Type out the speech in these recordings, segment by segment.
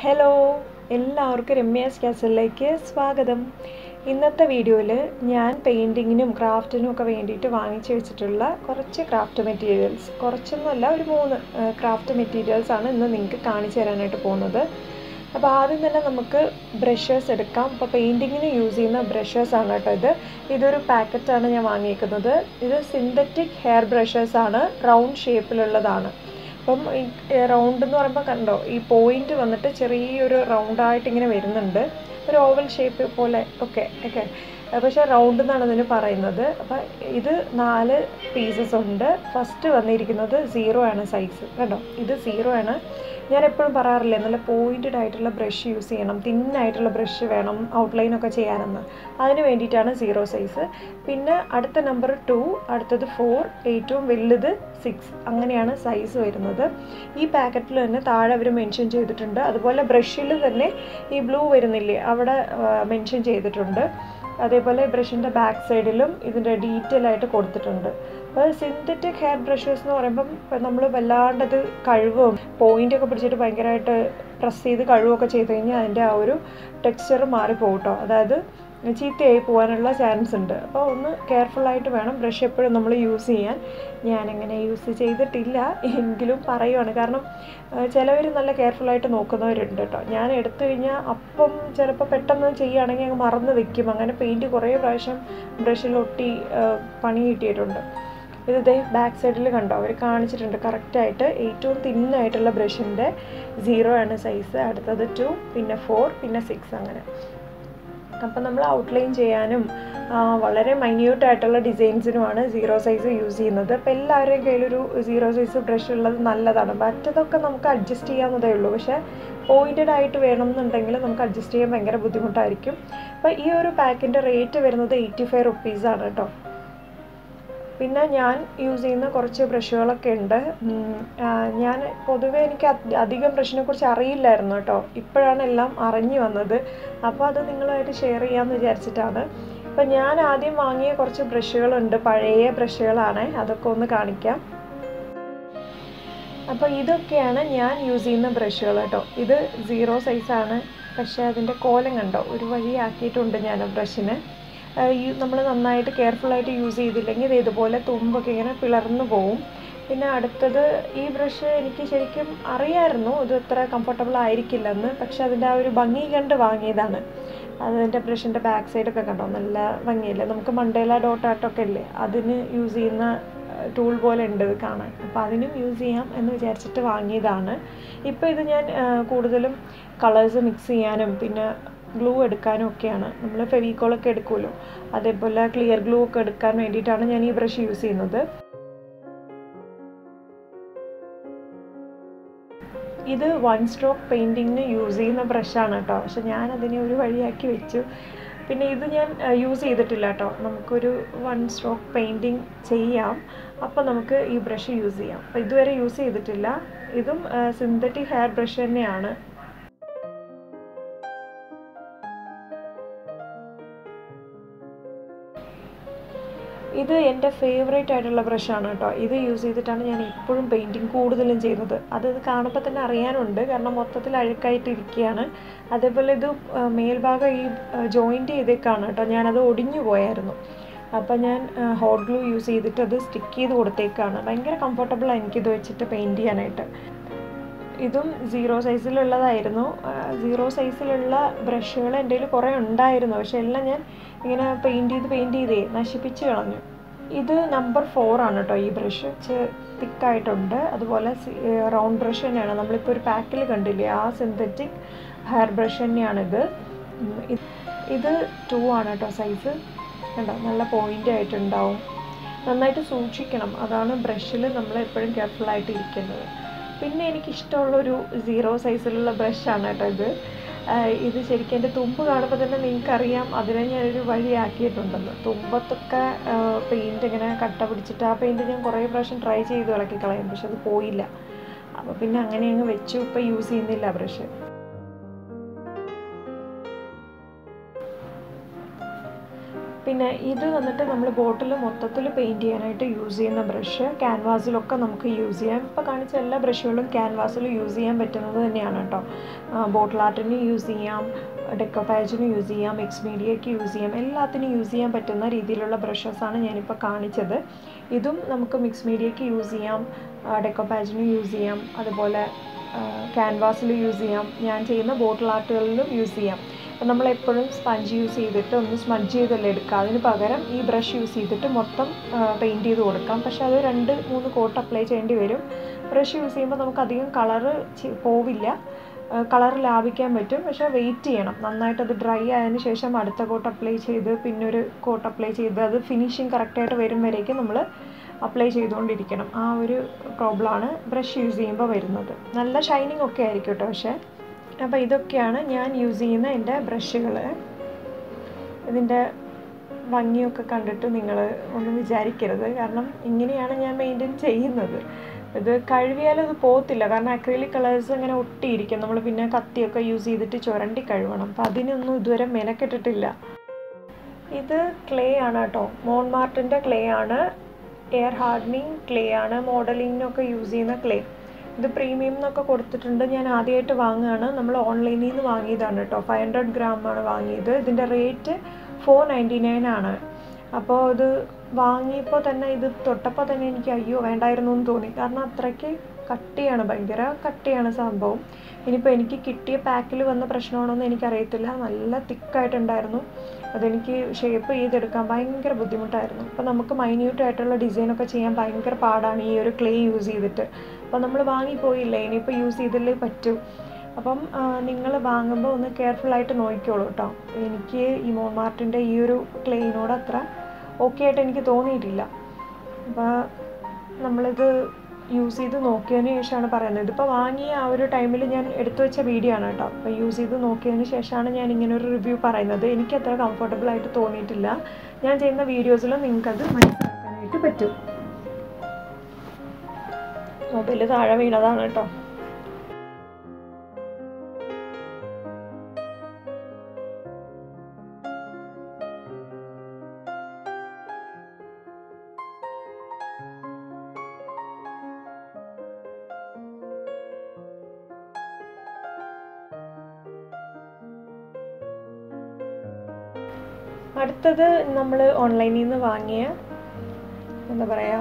hello എല്ലാവർക്കും രമ്യാസ് ക്യാസലിലേക്ക് സ്വാഗതം ഇന്നത്തെ വീഡിയോയിൽ ഞാൻ പെയിൻറ്റിങ്ങിനും ക്രാഫ്റ്റിനും ഒക്കെ വേണ്ടിയിട്ട് വാങ്ങിച്ചു വെച്ചിട്ടുള്ള കുറച്ച് ക്രാഫ്റ്റ് മെറ്റീരിയൽസ് കുറച്ചൊന്നുമല്ല ഒരു മൂന്ന് ക്രാഫ്റ്റ് മെറ്റീരിയൽസ് ആണ് ഇന്ന് നിങ്ങൾക്ക് കാണിച്ചു തരാനായിട്ട് പോകുന്നത് അപ്പോൾ ആദ്യം തന്നെ നമുക്ക് ബ്രഷേഴ്സ് എടുക്കാം അപ്പോൾ പെയിൻറ്റിങ്ങിന് യൂസ് ചെയ്യുന്ന ബ്രഷേഴ്സ് ആണ് കേട്ടോ ഇത് ഇതൊരു പാക്കറ്റാണ് ഞാൻ വാങ്ങിയേക്കുന്നത് ഇത് സിന്തറ്റിക് ഹെയർ ബ്രഷേഴ്സ് ആണ് റൗണ്ട് ഷേപ്പിലുള്ളതാണ് അപ്പം ഈ റൗണ്ട് എന്ന് പറയുമ്പോൾ കണ്ടോ ഈ പോയിന്റ് വന്നിട്ട് ചെറിയൊരു റൗണ്ടായിട്ട് ഇങ്ങനെ വരുന്നുണ്ട് ഒരു ഓവൽ ഷേപ്പ് പോലെ ഒക്കെ ഒക്കെ പക്ഷേ റൗണ്ട് എന്നാണ് ഇതിന് പറയുന്നത് അപ്പം ഇത് നാല് പീസസ് ഉണ്ട് ഫസ്റ്റ് വന്നിരിക്കുന്നത് സീറോ ആണ് സൈസ് കണ്ടോ ഇത് സീറോ ആണ് ഞാൻ എപ്പോഴും പറയാറില്ലേ നല്ല പോയിൻറ്റഡ് ആയിട്ടുള്ള ബ്രഷ് യൂസ് ചെയ്യണം തിന്നായിട്ടുള്ള ബ്രഷ് വേണം ഔട്ട്ലൈൻ ഒക്കെ ചെയ്യാനെന്ന് അതിന് വേണ്ടിയിട്ടാണ് സീറോ സൈസ് പിന്നെ അടുത്ത നമ്പർ ടു അടുത്തത് ഫോർ ഏറ്റവും വലുത് സിക്സ് അങ്ങനെയാണ് സൈസ് വരുന്നത് ഈ പാക്കറ്റിൽ തന്നെ താഴെ അവർ മെൻഷൻ ചെയ്തിട്ടുണ്ട് അതുപോലെ ബ്രഷിൽ തന്നെ ഈ ബ്ലൂ വരുന്നില്ലേ അവിടെ മെൻഷൻ ചെയ്തിട്ടുണ്ട് അതേപോലെ ബ്രഷിൻ്റെ ബാക്ക് സൈഡിലും ഇതിൻ്റെ ഡീറ്റെയിൽ ആയിട്ട് കൊടുത്തിട്ടുണ്ട് അപ്പോൾ സിന്തറ്റിക് ഹെയർ ബ്രഷസ് എന്ന് പറയുമ്പം നമ്മൾ വല്ലാണ്ടത് കഴുകും പോയിൻ്റ് ഒക്കെ പിടിച്ചിട്ട് ഭയങ്കരമായിട്ട് പ്രസ് ചെയ്ത് കഴുകുകയൊക്കെ ചെയ്ത് കഴിഞ്ഞാൽ അതിൻ്റെ ആ ഒരു ടെക്സ്ചർ മാറിപ്പോകും കേട്ടോ അതായത് ചീത്തയായി പോകാനുള്ള ചാൻസ് ഉണ്ട് അപ്പോൾ ഒന്ന് കെയർഫുള്ളായിട്ട് വേണം ബ്രഷ് എപ്പോഴും നമ്മൾ യൂസ് ചെയ്യാൻ ഞാനങ്ങനെ യൂസ് ചെയ്തിട്ടില്ല എങ്കിലും പറയുവാണ് കാരണം ചിലവർ നല്ല കെയർഫുള്ളായിട്ട് നോക്കുന്നവരുണ്ട് കേട്ടോ ഞാൻ എടുത്തു കഴിഞ്ഞാൽ അപ്പം ചിലപ്പോൾ പെട്ടെന്ന് ചെയ്യുകയാണെങ്കിൽ അങ്ങ് മറന്ന് വെക്കും അങ്ങനെ പെയിൻറ്റ് കുറേ പ്രാവശ്യം ബ്രഷിലൊട്ടി പണി കിട്ടിയിട്ടുണ്ട് ഇത് ഇതേ ബാക്ക് സൈഡിൽ കണ്ടോ അവർ കാണിച്ചിട്ടുണ്ട് കറക്റ്റായിട്ട് ഏറ്റവും തിന്നായിട്ടുള്ള ബ്രഷിൻ്റെ സീറോ ആണ് സൈസ് അടുത്തത് ടു പിന്നെ ഫോർ പിന്നെ സിക്സ് അങ്ങനെ അപ്പം നമ്മൾ ഔട്ട്ലൈൻ ചെയ്യാനും വളരെ മൈന്യൂട്ടായിട്ടുള്ള ഡിസൈൻസിനുമാണ് സീറോ സൈസ് യൂസ് ചെയ്യുന്നത് അപ്പോൾ എല്ലാവരുടെയും കയ്യിലൊരു സീറോ സൈസ് ബ്രഷ് ഉള്ളത് നല്ലതാണ് മറ്റതൊക്കെ നമുക്ക് അഡ്ജസ്റ്റ് ചെയ്യാവുന്നതേ ഉള്ളൂ പക്ഷേ പോയിൻറ്റഡ് ആയിട്ട് വേണമെന്നുണ്ടെങ്കിൽ നമുക്ക് അഡ്ജസ്റ്റ് ചെയ്യാൻ ഭയങ്കര ബുദ്ധിമുട്ടായിരിക്കും അപ്പോൾ ഈ ഒരു പാക്കിൻ്റെ റേറ്റ് വരുന്നത് എയ്റ്റി ഫൈവ് റുപ്പീസാണ് കേട്ടോ പിന്നെ ഞാൻ യൂസ് ചെയ്യുന്ന കുറച്ച് ബ്രഷുകളൊക്കെ ഉണ്ട് ഞാൻ പൊതുവേ എനിക്ക് അധികം ബ്രഷിനെ കുറിച്ച് അറിയില്ലായിരുന്നു കേട്ടോ ഇപ്പോഴാണ് എല്ലാം അറിഞ്ഞു വന്നത് അപ്പോൾ അത് നിങ്ങളുമായിട്ട് ഷെയർ ചെയ്യാമെന്ന് വിചാരിച്ചിട്ടാണ് അപ്പം ഞാൻ ആദ്യം വാങ്ങിയ കുറച്ച് ബ്രഷുകളുണ്ട് പഴയ ബ്രഷുകളാണ് അതൊക്കെ ഒന്ന് കാണിക്കാം അപ്പോൾ ഇതൊക്കെയാണ് ഞാൻ യൂസ് ചെയ്യുന്ന ബ്രഷുകൾ കേട്ടോ ഇത് സീറോ സൈസാണ് പക്ഷേ അതിൻ്റെ കോലം കണ്ടോ ഒരു വഴിയാക്കിയിട്ടുണ്ട് ഞാൻ ബ്രഷിന് നമ്മൾ നന്നായിട്ട് കെയർഫുള്ളായിട്ട് യൂസ് ചെയ്തില്ലെങ്കിൽ ഇത് ഇതുപോലെ തുമ്പൊക്കെ ഇങ്ങനെ പിളർന്നു പോവും പിന്നെ അടുത്തത് ഈ ബ്രഷ് എനിക്ക് ശരിക്കും അറിയായിരുന്നു ഇത് ഇത്ര കംഫർട്ടബിൾ ആയിരിക്കില്ലെന്ന് പക്ഷെ അതിൻ്റെ ആ ഒരു ഭംഗി കണ്ട് വാങ്ങിയതാണ് അതിൻ്റെ ബ്രഷിൻ്റെ ബാക്ക് സൈഡൊക്കെ കണ്ടോ നല്ല ഭംഗിയല്ലേ നമുക്ക് മണ്ടേല ഡോട്ട് ആർട്ടൊക്കെ ഇല്ലേ അതിന് യൂസ് ചെയ്യുന്ന ടൂൾ പോലെ ഉണ്ട് ഇത് കാണാൻ അപ്പോൾ അതിനും യൂസ് ചെയ്യാം എന്ന് വിചാരിച്ചിട്ട് വാങ്ങിയതാണ് ഇപ്പോൾ ഇത് ഞാൻ കൂടുതലും കളേഴ്സ് മിക്സ് ചെയ്യാനും പിന്നെ ഗ്ലൂ എടുക്കാനും ഒക്കെയാണ് നമ്മൾ ഫെവിക്കോളൊക്കെ എടുക്കുമല്ലോ അതേപോലെ ക്ലിയർ ഗ്ലൂ ഒക്കെ എടുക്കാൻ വേണ്ടിയിട്ടാണ് ഞാൻ ഈ ബ്രഷ് യൂസ് ചെയ്യുന്നത് ഇത് വൺ സ്ട്രോക്ക് പെയിൻറ്റിങ്ങിന് യൂസ് ചെയ്യുന്ന ബ്രഷാണ് കേട്ടോ പക്ഷെ ഞാൻ അതിനെ ഒരു വഴിയാക്കി വെച്ചു പിന്നെ ഇത് ഞാൻ യൂസ് ചെയ്തിട്ടില്ല കേട്ടോ നമുക്കൊരു വൺ സ്ട്രോക്ക് പെയിൻറ്റിങ് ചെയ്യാം അപ്പോൾ നമുക്ക് ഈ ബ്രഷ് യൂസ് ചെയ്യാം അപ്പോൾ ഇതുവരെ യൂസ് ചെയ്തിട്ടില്ല ഇതും സിന്തറ്റിക് ഹെയർ ബ്രഷ് തന്നെയാണ് ഇത് എൻ്റെ ഫേവറേറ്റ് ആയിട്ടുള്ള ബ്രഷാണ് കേട്ടോ ഇത് യൂസ് ചെയ്തിട്ടാണ് ഞാൻ എപ്പോഴും പെയിൻറ്റിങ് കൂടുതലും ചെയ്യുന്നത് അത് ഇത് കാണുമ്പോൾ തന്നെ അറിയാനുണ്ട് കാരണം മൊത്തത്തിൽ അഴുക്കായിട്ട് ഇരിക്കുകയാണ് അതേപോലെ ഇത് മേൽഭാഗം ഈ ജോയിൻറ്റ് ചെയ്തേക്കാണ് കേട്ടോ ഞാനത് ഒടിഞ്ഞു പോയായിരുന്നു അപ്പോൾ ഞാൻ ഹോട്ട് ഗ്ലൂ യൂസ് ചെയ്തിട്ട് അത് സ്റ്റിക്ക് ചെയ്ത് കൊടുത്തേക്കാണ് ഭയങ്കര കംഫർട്ടബിളാണ് എനിക്കിത് വെച്ചിട്ട് പെയിൻറ്റ് ചെയ്യാനായിട്ട് ഇതും സീറോ സൈസിലുള്ളതായിരുന്നു സീറോ സൈസിലുള്ള ബ്രഷുകൾ എൻ്റെ കയ്യിൽ കുറേ ഉണ്ടായിരുന്നു പക്ഷെ എല്ലാം ഞാൻ ഇങ്ങനെ പെയിൻറ്റ് ചെയ്ത് പെയിൻറ്റ് ചെയ്തേ നശിപ്പിച്ച് കളഞ്ഞു ഇത് നമ്പർ ഫോർ ആണ് കേട്ടോ ഈ ബ്രഷ് തിക്കായിട്ടുണ്ട് അതുപോലെ റൗണ്ട് ബ്രഷ് തന്നെയാണ് നമ്മളിപ്പോൾ ഒരു പാക്കിൽ കണ്ടില്ലേ ആ സിന്തറ്റിക് ഹെയർ ബ്രഷ് തന്നെയാണിത് ഇത് ടു ആണ് കേട്ടോ സൈസ് കണ്ടോ നല്ല പോയിൻ്റ് ആയിട്ടുണ്ടാവും നന്നായിട്ട് സൂക്ഷിക്കണം അതാണ് ബ്രഷിൽ നമ്മൾ എപ്പോഴും കെയർഫുള്ളായിട്ട് ഇരിക്കേണ്ടത് പിന്നെ എനിക്കിഷ്ടമുള്ളൊരു സീറോ സൈസിലുള്ള ബ്രഷാണ് കേട്ടോ ഇത് ഇത് ശരിക്കും എൻ്റെ തുമ്പ് കാണുമ്പോൾ തന്നെ നിങ്ങൾക്കറിയാം അതിനെ ഞാനൊരു വഴിയാക്കിയിട്ടുണ്ടെന്ന് തുമ്പത്തൊക്കെ പെയിൻറ്റ് ഇങ്ങനെ കട്ട പിടിച്ചിട്ട് ആ പെയിൻറ്റ് ഞാൻ കുറേ പ്രാവശ്യം ട്രൈ ചെയ്ത് ഇളക്കി കളയും പക്ഷെ അത് പോയില്ല അപ്പോൾ പിന്നെ അങ്ങനെ അങ്ങ് വെച്ചു ഇപ്പോൾ യൂസ് ചെയ്യുന്നില്ല ബ്രഷ് പിന്നെ ഇത് വന്നിട്ട് നമ്മൾ ബോട്ടിൽ മൊത്തത്തിൽ പെയിൻറ് ചെയ്യാനായിട്ട് യൂസ് ചെയ്യുന്ന ബ്രഷ് ക്യാൻവാസിലൊക്കെ നമുക്ക് യൂസ് ചെയ്യാം ഇപ്പോൾ കാണിച്ച എല്ലാ ബ്രഷുകളും ക്യാൻവാസിൽ യൂസ് ചെയ്യാൻ പറ്റുന്നത് തന്നെയാണ് കേട്ടോ ബോട്ടിൽ ആർട്ടിന് യൂസ് ചെയ്യാം ഡെക്കോപാജിന് യൂസ് ചെയ്യാം എക്സ് മീഡിയയ്ക്ക് യൂസ് ചെയ്യാം എല്ലാത്തിനും യൂസ് ചെയ്യാൻ പറ്റുന്ന രീതിയിലുള്ള ബ്രഷസാണ് ഞാനിപ്പോൾ കാണിച്ചത് ഇതും നമുക്ക് മിക്സ് മീഡിയയ്ക്ക് യൂസ് ചെയ്യാം ഡെക്കോപാജിന് യൂസ് ചെയ്യാം അതുപോലെ ക്യാൻവാസിൽ യൂസ് ചെയ്യാം ഞാൻ ചെയ്യുന്ന ബോട്ടിൽ ആർട്ടുകളിലും യൂസ് ചെയ്യാം അപ്പം നമ്മൾ എപ്പോഴും സ്പഞ്ച് യൂസ് ചെയ്തിട്ട് ഒന്ന് സ്മഡ്ജ് ചെയ്തല്ലേ എടുക്കുക അതിന് പകരം ഈ ബ്രഷ് യൂസ് ചെയ്തിട്ട് മൊത്തം പെയിൻറ്റ് ചെയ്ത് കൊടുക്കാം പക്ഷെ അത് രണ്ട് മൂന്ന് കോട്ട് അപ്ലൈ ചെയ്യേണ്ടി വരും ബ്രഷ് യൂസ് ചെയ്യുമ്പോൾ നമുക്ക് അധികം കളറ് പോവില്ല കളർ ലാഭിക്കാൻ പറ്റും പക്ഷേ വെയിറ്റ് ചെയ്യണം നന്നായിട്ട് അത് ഡ്രൈ ആയതിനു ശേഷം അടുത്ത കോട്ട് അപ്ലൈ ചെയ്ത് പിന്നെ ഒരു കോട്ട് അപ്ലൈ ചെയ്ത് അത് ഫിനിഷിങ് കറക്റ്റായിട്ട് വരും വരേക്കും നമ്മൾ അപ്ലൈ ചെയ്തുകൊണ്ടിരിക്കണം ആ ഒരു പ്രോബ്ലമാണ് ബ്രഷ് യൂസ് ചെയ്യുമ്പോൾ വരുന്നത് നല്ല ഷൈനിങ് ഒക്കെ ആയിരിക്കും കേട്ടോ പക്ഷേ അപ്പോൾ ഇതൊക്കെയാണ് ഞാൻ യൂസ് ചെയ്യുന്ന എൻ്റെ ബ്രഷുകൾ ഇതിൻ്റെ ഭംഗിയൊക്കെ കണ്ടിട്ട് നിങ്ങൾ ഒന്നും വിചാരിക്കരുത് കാരണം ഇങ്ങനെയാണ് ഞാൻ മെയിൻറ്റെയിൻ ചെയ്യുന്നത് ഇത് കഴുകിയാലും ഇത് പോകത്തില്ല കാരണം അക്രിലിക് കളേഴ്സ് ഇങ്ങനെ ഒട്ടിയിരിക്കും നമ്മൾ പിന്നെ കത്തിയൊക്കെ യൂസ് ചെയ്തിട്ട് ചുരണ്ടി കഴുകണം അപ്പം അതിനൊന്നും ഇതുവരെ മെനക്കെട്ടിട്ടില്ല ഇത് ക്ലേ ആണ് കേട്ടോ മോൺമാർട്ടിൻ്റെ ക്ലേ ആണ് എയർ ഹാർഡനിങ് ക്ലേ ആണ് മോഡലിങ്ങിനൊക്കെ യൂസ് ചെയ്യുന്ന ക്ലേ ഇത് പ്രീമിയം എന്നൊക്കെ കൊടുത്തിട്ടുണ്ട് ഞാൻ ആദ്യമായിട്ട് വാങ്ങുകയാണ് നമ്മൾ ഓൺലൈനിൽ നിന്ന് വാങ്ങിയതാണ് കേട്ടോ ഫൈവ് ഹൺഡ്രഡ് ഗ്രാം ആണ് വാങ്ങിയത് ഇതിൻ്റെ റേറ്റ് ഫോർ നയൻറ്റി നയൻ ആണ് അപ്പോൾ ഇത് വാങ്ങിയപ്പോൾ തന്നെ ഇത് തൊട്ടപ്പോൾ തന്നെ എനിക്ക് അയ്യോ വേണ്ടായിരുന്നു എന്ന് തോന്നി കാരണം അത്രയ്ക്ക് കട്ടിയാണ് ഭയങ്കര കട്ടിയാണ് സംഭവം ഇനിയിപ്പോൾ എനിക്ക് കിട്ടിയ പാക്കിൽ വന്ന പ്രശ്നമാണോ എന്ന് എനിക്കറിയത്തില്ല നല്ല തിക്കായിട്ടുണ്ടായിരുന്നു അതെനിക്ക് ഷേപ്പ് ചെയ്തെടുക്കാൻ ഭയങ്കര ബുദ്ധിമുട്ടായിരുന്നു അപ്പോൾ നമുക്ക് മൈന്യൂട്ട് ആയിട്ടുള്ള ഡിസൈനൊക്കെ ചെയ്യാൻ ഭയങ്കര പാടാണ് ഈ ഒരു ക്ലേ യൂസ് ചെയ്തിട്ട് അപ്പോൾ നമ്മൾ വാങ്ങിപ്പോയില്ലേ ഇനിയിപ്പോൾ യൂസ് ചെയ്തല്ലേ പറ്റൂ അപ്പം നിങ്ങൾ വാങ്ങുമ്പോൾ ഒന്ന് കെയർഫുള്ളായിട്ട് നോക്കിക്കോളൂ കേട്ടോ എനിക്ക് ഈ മോൺമാർട്ടിൻ്റെ ഈ ഒരു ക്ലേയിനോട് അത്ര ഓക്കെ ആയിട്ട് എനിക്ക് തോന്നിയിട്ടില്ല അപ്പോൾ നമ്മളിത് യൂസ് ചെയ്ത് നോക്കിയതിന് ശേഷമാണ് പറയുന്നത് ഇതിപ്പോൾ വാങ്ങിയ ആ ഒരു ടൈമിൽ ഞാൻ എടുത്തു വെച്ച വീഡിയോ ആണ് കേട്ടോ അപ്പോൾ യൂസ് ചെയ്ത് നോക്കിയതിന് ശേഷമാണ് ഞാൻ ഇങ്ങനെ ഒരു റിവ്യൂ പറയുന്നത് എനിക്ക് അത്ര കംഫർട്ടബിൾ ആയിട്ട് തോന്നിയിട്ടില്ല ഞാൻ ചെയ്യുന്ന വീഡിയോസിലും നിങ്ങൾക്കത് മനസ്സിലാക്കാനായിട്ട് പറ്റും മൊബൈൽ താഴെ വീണതാണ് കേട്ടോ അടുത്തത് നമ്മൾ ഓൺലൈനിൽ നിന്ന് വാങ്ങിയ എന്താ പറയുക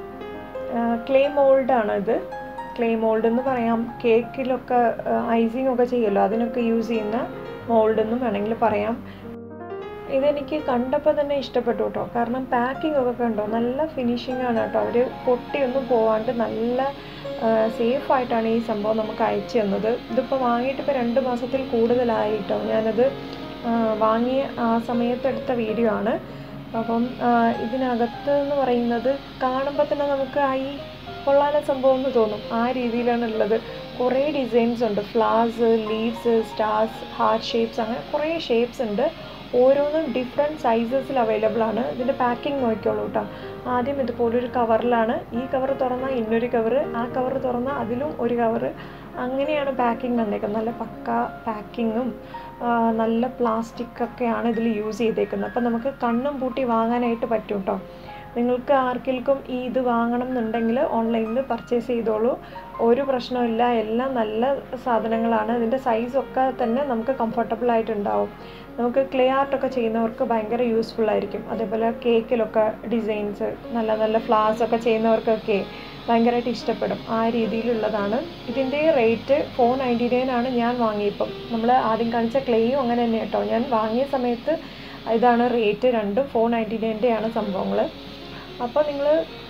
ക്ലേ മോൾഡാണ് ഇത് ക്ലേ മോൾഡ് എന്ന് പറയാം കേക്കിലൊക്കെ ഐസിങ് ഒക്കെ ചെയ്യുമല്ലോ അതിനൊക്കെ യൂസ് ചെയ്യുന്ന മോൾഡ് എന്നും വേണമെങ്കിൽ പറയാം ഇതെനിക്ക് കണ്ടപ്പോൾ തന്നെ ഇഷ്ടപ്പെട്ടു കേട്ടോ കാരണം പാക്കിംഗ് ഒക്കെ കണ്ടോ നല്ല ഫിനിഷിംഗ് ആണ് കേട്ടോ അവർ പൊട്ടിയൊന്നും പോവാണ്ട് നല്ല സേഫ് ആയിട്ടാണ് ഈ സംഭവം നമുക്ക് അയച്ചു തന്നത് ഇതിപ്പോൾ വാങ്ങിയിട്ട് ഇപ്പോൾ രണ്ട് മാസത്തിൽ കൂടുതലായി കേട്ടോ ഞാനത് വാങ്ങിയ ആ സമയത്ത് എടുത്ത വീഡിയോ ആണ് അപ്പം ഇതിനകത്ത് എന്ന് പറയുന്നത് കാണുമ്പോൾ തന്നെ നമുക്ക് ആ ഈ കൊള്ളാല സംഭവം എന്ന് തോന്നും ആ രീതിയിലാണ് ഉള്ളത് കുറേ ഡിസൈൻസ് ഉണ്ട് flowers leaves stars heart shapes അങ്ങനെ കുറേ ഷേപ്സ് ഉണ്ട് ഓരോന്നും ഡിഫറെൻറ്റ് സൈസസിൽ അവൈലബിൾ ആണ് ഇതിൻ്റെ പാക്കിംഗ് നോക്കിക്കോളൂ കേട്ടോ ആദ്യം ഇതുപോലൊരു കവറിലാണ് ഈ കവർ തുറന്നാൽ ഇന്നൊരു കവർ ആ കവർ തുറന്നാൽ അതിലും ഒരു കവർ അങ്ങനെയാണ് പാക്കിംഗ് വന്നേക്കുന്നത് നല്ല പക്ക പാക്കിങ്ങും നല്ല പ്ലാസ്റ്റിക് ഒക്കെയാണ് ഇതിൽ യൂസ് ചെയ്തേക്കുന്നത് അപ്പം നമുക്ക് കണ്ണും പൂട്ടി വാങ്ങാനായിട്ട് പറ്റും കേട്ടോ നിങ്ങൾക്ക് ആർക്കെങ്കിലും ഈ ഇത് വാങ്ങണം എന്നുണ്ടെങ്കിൽ ഓൺലൈനിൽ പർച്ചേസ് ചെയ്തോളൂ ഒരു പ്രശ്നമില്ല എല്ലാം നല്ല സാധനങ്ങളാണ് ഇതിൻ്റെ സൈസൊക്കെ തന്നെ നമുക്ക് കംഫർട്ടബിൾ ആയിട്ടുണ്ടാവും നമുക്ക് ക്ലേ ആർട്ടൊക്കെ ചെയ്യുന്നവർക്ക് ഭയങ്കര യൂസ്ഫുൾ ആയിരിക്കും അതേപോലെ കേക്കിലൊക്കെ ഡിസൈൻസ് നല്ല നല്ല ഫ്ലവേഴ്സ് ഒക്കെ ചെയ്യുന്നവർക്കൊക്കെ ഭയങ്കരമായിട്ട് ഇഷ്ടപ്പെടും ആ രീതിയിലുള്ളതാണ് ഇതിൻ്റെ റേറ്റ് ഫോർ നയൻറ്റി നയൻ ആണ് ഞാൻ വാങ്ങിയപ്പം നമ്മൾ ആദ്യം കാണിച്ച ക്ലേയും അങ്ങനെ തന്നെ കേട്ടോ ഞാൻ വാങ്ങിയ സമയത്ത് ഇതാണ് റേറ്റ് രണ്ടും ഫോർ നയൻറ്റി നയൻ്റെയാണ് സംഭവങ്ങൾ അപ്പോൾ നിങ്ങൾ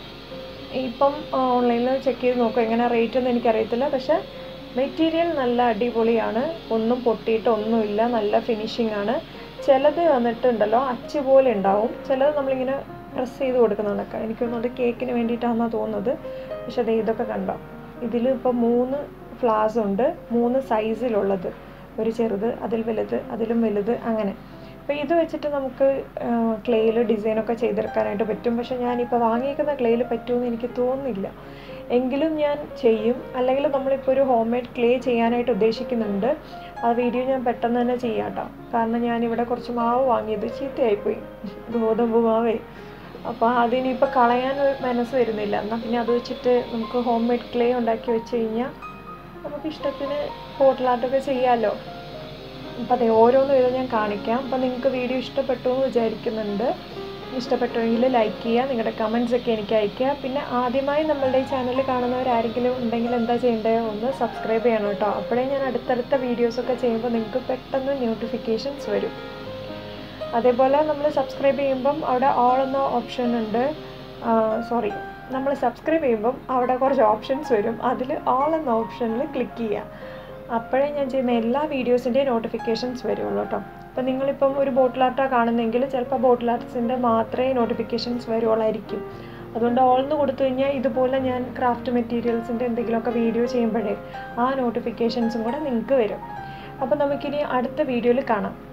ഇപ്പം ഓൺലൈനിൽ ചെക്ക് ചെയ്ത് നോക്കുക എങ്ങനെ റേറ്റ് ഒന്നും എനിക്കറിയത്തില്ല പക്ഷേ മെറ്റീരിയൽ നല്ല അടിപൊളിയാണ് ഒന്നും പൊട്ടിയിട്ട് ഒന്നുമില്ല നല്ല ഫിനിഷിംഗ് ആണ് ചിലത് വന്നിട്ടുണ്ടല്ലോ അച്ച് പോലെ ഉണ്ടാവും ചിലത് നമ്മളിങ്ങനെ പ്രസ് ചെയ്ത് കൊടുക്കുന്നുണ്ടൊക്കെ എനിക്ക് തോന്നുന്നത് അത് കേക്കിന് വേണ്ടിയിട്ടാണെന്നാണ് തോന്നുന്നത് പക്ഷെ അത് ഇതൊക്കെ കണ്ടോ ഇതിൽ ഇപ്പോൾ മൂന്ന് ഫ്ലാസ് ഉണ്ട് മൂന്ന് സൈസിലുള്ളത് ഒരു ചെറുത് അതിൽ വലുത് അതിലും വലുത് അങ്ങനെ അപ്പോൾ ഇത് വെച്ചിട്ട് നമുക്ക് ക്ലേയിൽ ഡിസൈനൊക്കെ ചെയ്തെടുക്കാനായിട്ട് പറ്റും പക്ഷെ ഞാനിപ്പോൾ വാങ്ങിയിരിക്കുന്ന ക്ലേയിൽ പറ്റുമെന്ന് എനിക്ക് തോന്നുന്നില്ല എങ്കിലും ഞാൻ ചെയ്യും അല്ലെങ്കിൽ നമ്മളിപ്പോൾ ഒരു ഹോം മെയ്ഡ് ക്ലേ ചെയ്യാനായിട്ട് ഉദ്ദേശിക്കുന്നുണ്ട് ആ വീഡിയോ ഞാൻ പെട്ടെന്ന് തന്നെ ചെയ്യാം കേട്ടോ കാരണം ഞാനിവിടെ കുറച്ച് മാവ് വാങ്ങിയത് ചീത്തയായിപ്പോയി ഗോതമ്പ് മാവേ അപ്പോൾ അതിനിപ്പോൾ കളയാൻ ഒരു മനസ്സ് വരുന്നില്ല എന്നാൽ പിന്നെ അത് വെച്ചിട്ട് നമുക്ക് ഹോം മെയ്ഡ് ക്ലേ ഉണ്ടാക്കി വെച്ച് കഴിഞ്ഞാൽ നമുക്ക് ഇഷ്ടത്തിന് ബോട്ടിലാർട്ടൊക്കെ ചെയ്യാമല്ലോ അപ്പം അതെ ഓരോന്നും ഇത് ഞാൻ കാണിക്കാം അപ്പം നിങ്ങൾക്ക് വീഡിയോ ഇഷ്ടപ്പെട്ടു എന്ന് വിചാരിക്കുന്നുണ്ട് ഇഷ്ടപ്പെട്ടുവെങ്കിൽ ലൈക്ക് ചെയ്യുക നിങ്ങളുടെ കമൻസ് ഒക്കെ എനിക്ക് അയയ്ക്കുക പിന്നെ ആദ്യമായി നമ്മളുടെ ഈ ചാനൽ കാണുന്നവരാരെങ്കിലും ഉണ്ടെങ്കിൽ എന്താ ചെയ്യേണ്ടത് ഒന്ന് സബ്സ്ക്രൈബ് ചെയ്യണം കേട്ടോ അപ്പോഴേ ഞാൻ അടുത്തടുത്ത വീഡിയോസൊക്കെ ചെയ്യുമ്പോൾ നിങ്ങൾക്ക് പെട്ടെന്ന് നോട്ടിഫിക്കേഷൻസ് വരും അതേപോലെ നമ്മൾ സബ്സ്ക്രൈബ് ചെയ്യുമ്പം അവിടെ ഓൾ എന്ന ഓപ്ഷൻ ഉണ്ട് സോറി നമ്മൾ സബ്സ്ക്രൈബ് ചെയ്യുമ്പം അവിടെ കുറച്ച് ഓപ്ഷൻസ് വരും അതിൽ ഓൾ എന്ന ഓപ്ഷനിൽ ക്ലിക്ക് ചെയ്യുക അപ്പോഴേ ഞാൻ ചെയ്യുന്ന എല്ലാ വീഡിയോസിൻ്റെയും നോട്ടിഫിക്കേഷൻസ് വരുള്ളൂ കേട്ടോ അപ്പോൾ നിങ്ങളിപ്പം ഒരു ബോട്ടിൽ ആർട്ടാണ് കാണുന്നതെങ്കിൽ ചിലപ്പോൾ ബോട്ടിൽ ആർട്സിൻ്റെ മാത്രമേ നോട്ടിഫിക്കേഷൻസ് വരുള്ളായിരിക്കും അതുകൊണ്ട് ഓൾന്ന് കൊടുത്തു കഴിഞ്ഞാൽ ഇതുപോലെ ഞാൻ ക്രാഫ്റ്റ് മെറ്റീരിയൽസിൻ്റെ എന്തെങ്കിലുമൊക്കെ വീഡിയോ ചെയ്യുമ്പോഴേ ആ നോട്ടിഫിക്കേഷൻസും കൂടെ നിങ്ങൾക്ക് വരും അപ്പോൾ നമുക്കിനി അടുത്ത വീഡിയോയിൽ കാണാം